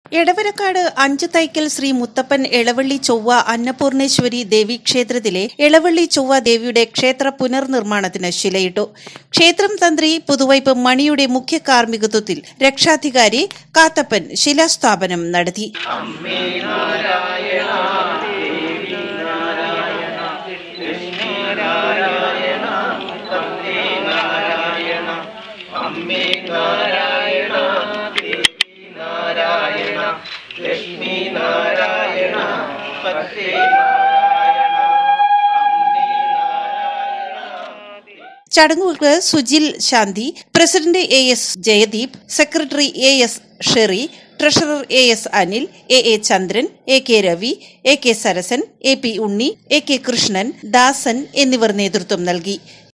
എടവരക്കാട് അഞ്ചു തൈക്കൽ ശ്രീ മുത്തപ്പൻ എളവള്ളി ചൊവ്വ അന്നപൂർണേശ്വരി ദേവി ക്ഷേത്രത്തിലെ എളവള്ളി ചൊവ്വ ദേവിയുടെ ക്ഷേത്ര പുനർനിർമ്മാണത്തിന് ശിലയിട്ടു ക്ഷേത്രം തന്ത്രി പുതുവൈപ്പ് മണിയുടെ മുഖ്യ കാർമ്മികത്വത്തിൽ രക്ഷാധികാരി കാത്തപ്പൻ ശിലാസ്ഥാപനം നടത്തി ചടങ്ങുകൾക്ക് Sujil Shanti president A S Jayadeep secretary A S Sherry treasurer A S Anil A A Chandran A K Ravi A K Sarasan A P Unni A K Krishnan Dasan എന്നിവർ നേതൃത്വം നൽകി